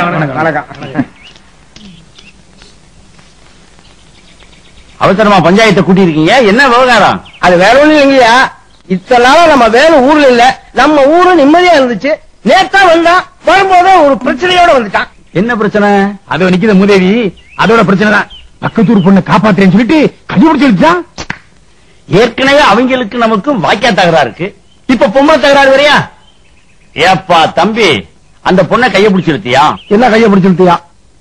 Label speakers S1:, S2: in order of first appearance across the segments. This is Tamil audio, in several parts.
S1: வணக்கம்
S2: அவசரமா பஞ்சாயத்தை கூட்டி இருக்கீங்க என்ன விவகாரம்
S1: அது வேற ஒண்ணும் இல்லைங்கய்யா இத்தனை நாளா நம்ம வேலை ஊர்ல இல்ல நம்ம ஊரு நிம்மதியா இருந்துச்சு நேத்தா வந்தான் வரும்போது ஒரு பிரச்சனையோட வந்துட்டான்
S2: என்ன பிரச்சனை
S3: அதோ நிக்கிற மூதேவி அதோட பிரச்சனை தான் பக்கத்தூர் பொண்ணை காப்பாத்துறேன்னு சொல்லிட்டு கண்டுபிடிச்சு வச்சான்
S2: ஏற்கனவே அவங்களுக்கு நமக்கும் வாக்கியா தகராறு இருக்கு இப்ப பொம்பளை தகராறு வரையா ஏப்பா தம்பி அந்த பொண்ணை கைய பிடிச்சு இழுத்தியா
S3: என்ன கைய பிடிச்சிருத்தியா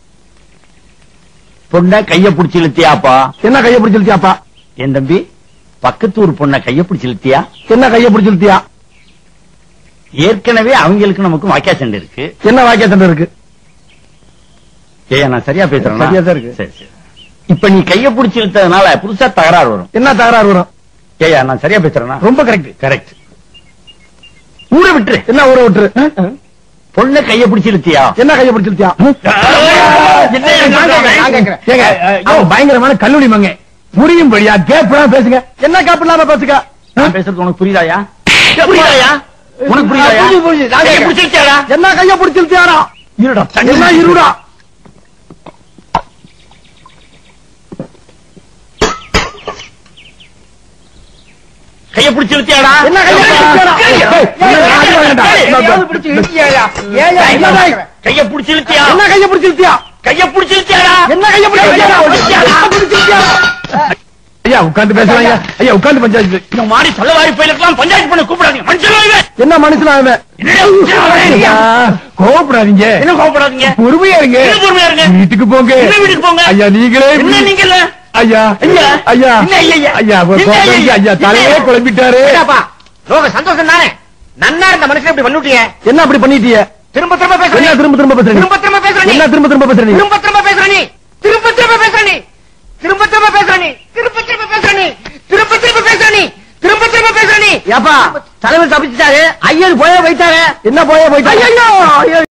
S2: பொண்ணை கைய பிடிச்சு இழுத்தியாப்பா
S3: என்ன கைய பிடிச்சிருத்தியாப்பா
S2: என் தம்பி பக்கத்தூர் பொண்ணை கைய பிடிச்சு இழுத்தியா
S3: என்ன கைய பிடிச்சிருத்தியா
S2: ஏற்கனவே அவங்களுக்கு நமக்கும் வாக்கியா சண்டை இருக்கு
S3: என்ன வாக்கிய சண்டை இருக்கு
S2: ஏய் நான் சரியா பேசுறேன்
S3: சரியா தான் இருக்கு.
S2: சரி சரி இப்ப நீ கைய பிடிச்சு இழுத்ததுனால புதுசா தகராறு வரும்
S3: என்ன தகராறு வரும்
S2: ஏயா நான் சரியா பேசுறேனா
S3: ரொம்ப கரெக்ட்
S2: கரெக்ட் ஊரை விட்டுரு
S3: என்ன ஊரை விட்டுரு
S2: பொண்ணை கைய பிடிச்சு இழுத்தியா
S3: என்ன கைய பிடிச்சிருத்தியா
S2: என்னய்யா
S1: நான் கேக்குறேன், நான்
S2: சொல்றேன்?
S1: கேக்குறேன்.
S3: ஏங்க, அவன் பயங்கரமான கல்லூரி மங்க முடியும் படியா கேப் பேசுங்க என்ன கேப் இல்லாம பேசுங்க
S2: நான் பேசுறது உனக்கு புரியுதாயா புரியுதாயா உனக்கு புரியுதாயா
S1: புரியுது, புரியுது. நான்
S2: கைய
S1: கேக்குறேன்.
S2: பிடிச்சிருக்கியாடா
S3: என்ன கைய பிடிச்சிருத்தியாரா
S2: இருடா
S3: என்ன இருடா
S2: கைய பிடிச்சு இழுத்தியாடா
S3: என்ன கைய பிடிச்சிருத்தியாரா?
S2: கைய-
S3: ஏய், ஏய், ஏய், வேண்டாம்.
S2: ஏய்,
S1: எதையாவது பிடிச்சு இழுத்தியாயா? ஏயா,
S2: கைய-
S1: என்ன கேக்குறேன்?
S2: கைய பிடிச்சு இழுத்தியா
S3: என்ன கைய பிடிச்சிருத்தியா
S2: கைய பிடிச்சு இழுத்தியாடா
S3: என்ன கைய பிடிச்சிருத்தியாரா? என்ன பிடிச்சிருத்தியாரா? ஐயா உட்கார்ந்து பேசுறாங்க ஐயா உட்கார்ந்து பஞ்சாயத்து
S2: இந்த மாதிரி சொல்லவாரி பயிலுக்கெல்லாம் பஞ்சாயத்து பண்ண கூப்பிடாதீங்க மனுஷன்
S3: என்ன மனுஷனா அவன் ஐயா, கோவப்படாதீங்க
S2: என்ன கோவப்படாதீங்க
S3: பொறுமையா இருங்க
S2: என்ன பொறுமையா இருங்க?
S3: வீட்டுக்கு போங்க
S2: என்ன வீட்டுக்கு போங்க?
S3: ஐயா நீங்களே
S2: என்ன நீங்க இல்ல
S3: ஐயா
S2: ஐயா.
S3: ஐயா
S2: என்ன ஐயா?
S3: ஐயா ஒரு
S2: என்ன
S3: கோபம்
S2: ஐயா?
S3: ஐயா தலையே
S2: என்ன?
S3: குழம்பிட்டாரு
S1: ஏடாப்பா, லோக சந்தோஷம் தானே நன்னா இருந்த மனுஷன் இப்படி பண்ணிட்டீங்க
S3: என்ன அப்படி பண்ணிட்டீங்க
S1: திரும்ப திரும்ப பேசுற
S3: என்ன
S1: நீ.
S3: திரும்ப திரும்ப பேசுறீங்க
S1: திரும்ப திரும்ப பேசுற நீ.
S3: என்ன திரும்ப திரும்ப பேசுறீங்க
S1: திரும்ப திரும்ப பேசுற நீ திரும்ப திரும்ப பேசுற நீ திரும்ப திரும்ப பேசுற நீ திரும்ப திரும்ப பேசுற நீ திரும்ப திரும்ப பேசுற நீ திரும்ப திரும்ப பேசுற நீ
S2: ஏப்பா தலைவர் தப்பிச்சுட்டாரு ஐயர் போய வைத்தாரு
S3: என்ன போய போயிட்டாங்க
S1: ஐயோ